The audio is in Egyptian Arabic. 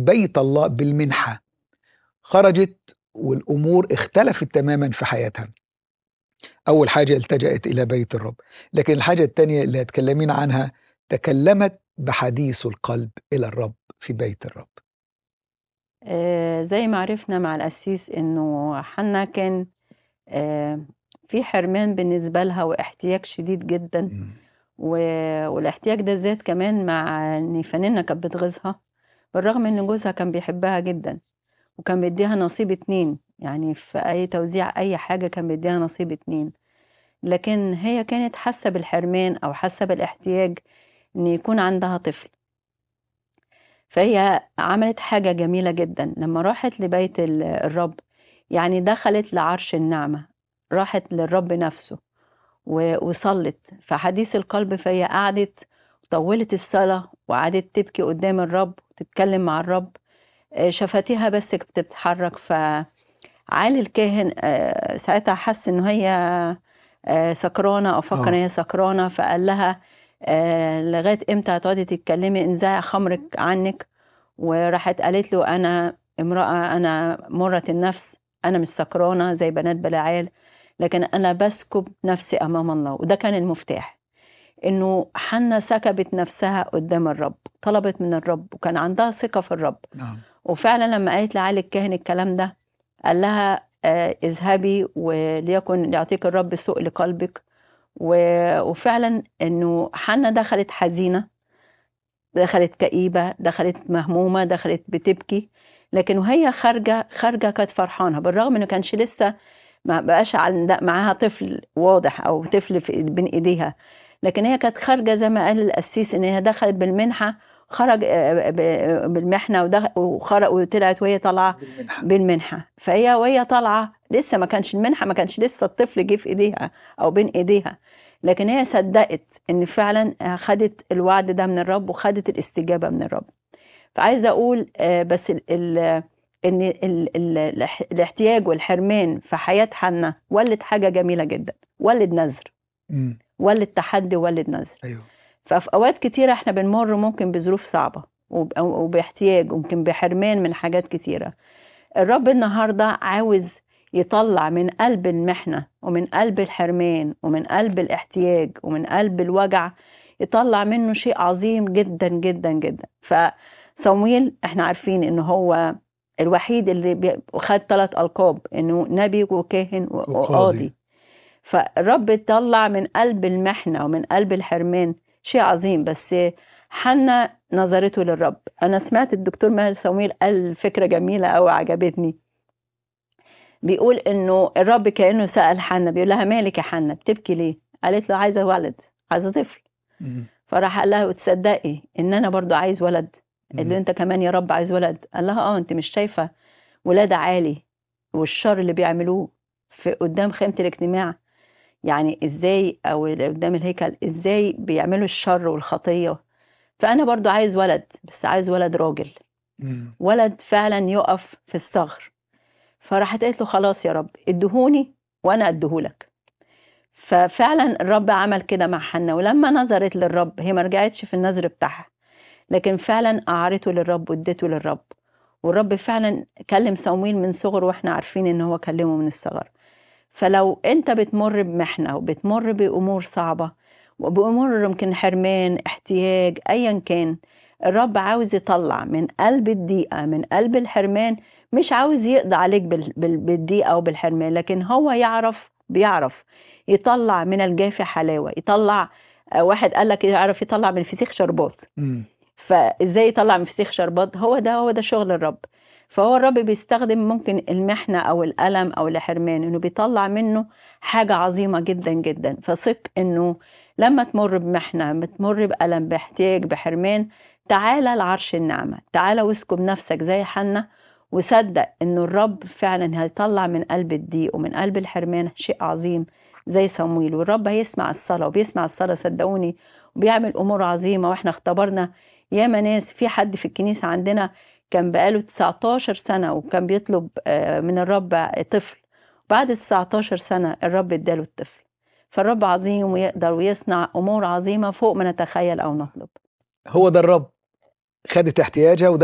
بيت الله بالمنحة خرجت والأمور اختلفت تماما في حياتها أول حاجة التجأت إلى بيت الرب لكن الحاجة الثانية اللي هتكلمين عنها تكلمت بحديث القلب إلى الرب في بيت الرب آه، زي ما عرفنا مع القسيس انه حنا كان آه، في حرمان بالنسبة لها واحتياج شديد جدا مم. و- والاحتياج ده زاد كمان مع ان فنانة كانت بتغيظها بالرغم ان جوزها كان بيحبها جدا وكان بيديها نصيب اتنين يعني في اي توزيع اي حاجة كان بيديها نصيب اتنين لكن هي كانت حاسة بالحرمان او حاسة بالاحتياج ان يكون عندها طفل فهي عملت حاجة جميلة جدا لما راحت لبيت ال- الرب يعني دخلت لعرش النعمة راحت للرب نفسه و- وصلت فحديث القلب فهي قعدت طولت الصلاة وقعدت تبكي قدام الرب وتتكلم مع الرب آه، شفتيها بس بتتحرك فعالي الكاهن آه، ساعتها حس ان هي آه، سكرانة او فكر ان آه. هي سكرانة فقال لها آه، لغاية امتى هتقعدي تتكلمي انزعي خمرك عنك وراحت قالت له انا امرأة انا مرة النفس انا مش سكرانة زي بنات بلعال لكن انا بسكب نفسي امام الله وده كان المفتاح انه حنا سكبت نفسها قدام الرب طلبت من الرب وكان عندها ثقة في الرب نعم وفعلا لما قالت لعلي الكاهن الكلام ده قال لها آه، اذهبي وليكن يعطيك الرب سوء لقلبك و- وفعلا انه حنا دخلت حزينه دخلت كئيبه دخلت مهمومه دخلت بتبكي لكن وهي خارجه خارجه كانت فرحانه بالرغم انه كانش لسه ما بقاش عند- معاها طفل واضح او طفل في بين ايديها لكن هي كانت خارجه زي ما قال القسيس ان هي دخلت بالمنحه خرج آه، ب- بالمحنه ودخ- وخرج وطلعت وهي طالعه بالمنحة بالمنحة فهي وهي طالعة لسه ما كانش المنحة ما كانش لسه الطفل جه في ايديها او بين ايديها لكن هي صدقت ان فعلا خدت الوعد ده من الرب وخدت الاستجابة من الرب فعايزة اقول آه، بس ال ال ان ال ال الاح- الاحتياج والحرمان في حياة حنا ولد حاجة جميلة جدا ولد نذر مم. ولد تحدي ولد نذر أيوه ففي اوقات كتيره احنا بنمر ممكن بظروف صعبه وب- وباحتياج وممكن بحرمان من حاجات كتيره الرب النهارده عاوز يطلع من قلب المحنه ومن قلب الحرمان ومن قلب الاحتياج ومن قلب الوجع يطلع منه شيء عظيم جدا جدا جدا فصمويل احنا عارفين ان هو الوحيد اللي بي- خد ثلاث القاب انه نبي وكاهن و- وقاضي. وقاضي فالرب طلع من قلب المحنه ومن قلب الحرمان شيء عظيم بس حنا نظرته للرب انا سمعت الدكتور ماهر صمويل قال فكره جميله قوي عجبتني بيقول انه الرب كانه سال حنا بيقول لها مالك يا حنا بتبكي ليه قالت له عايزه ولد عايزه طفل مم. فراح قال لها وتصدقي ان انا برضو عايز ولد قال له مم. انت كمان يا رب عايز ولد قال لها اه انت مش شايفه ولاد عالي والشر اللي بيعملوه في قدام خيمه الاجتماع يعني ازاي او قدام الهيكل ازاي بيعملوا الشر والخطيه فانا برضو عايز ولد بس عايز ولد راجل مم. ولد فعلا يقف في الثغر فراحت قالت له خلاص يا رب ادهوني وانا اديهولك ففعلا الرب عمل كده مع حنا ولما نظرت للرب هي ما رجعتش في النظر بتاعها لكن فعلا قعرته للرب وادته للرب والرب فعلا كلم صمويل من صغره واحنا عارفين ان هو كلمه من الصغر فلو انت بتمر بمحنه وبتمر بامور صعبه وبامور يمكن حرمان احتياج ايا كان الرب عاوز يطلع من قلب الضيقه من قلب الحرمان مش عاوز يقضي عليك بال- بال- بالضيقه او بالحرمان لكن هو يعرف بيعرف يطلع من الجاف حلاوه يطلع آه، واحد قال لك يعرف يطلع من الفسيخ شربات مم. فازاي يطلع من فسيخ شربات هو ده هو ده شغل الرب فهو الرب بيستخدم ممكن المحنة أو الألم أو الحرمان إنه بيطلع منه حاجة عظيمة جدا جدا فثق إنه لما تمر بمحنة بتمر بألم باحتياج بحرمان تعالى لعرش النعمة تعالى واسكب نفسك زي حنا وصدق إنه الرب فعلا هيطلع من قلب الضيق ومن قلب الحرمان شيء عظيم زي صمويل والرب هيسمع الصلاة وبيسمع الصلاة صدقوني وبيعمل أمور عظيمة وإحنا اختبرنا ياما ناس في حد في الكنيسة عندنا كان بقاله 19 سنة وكان بيطلب آه، من الرب طفل بعد 19 سنة الرب اداله الطفل فالرب عظيم ويقدر ويصنع أمور عظيمة فوق ما نتخيل أو نطلب هو ده الرب خدت احتياجها وده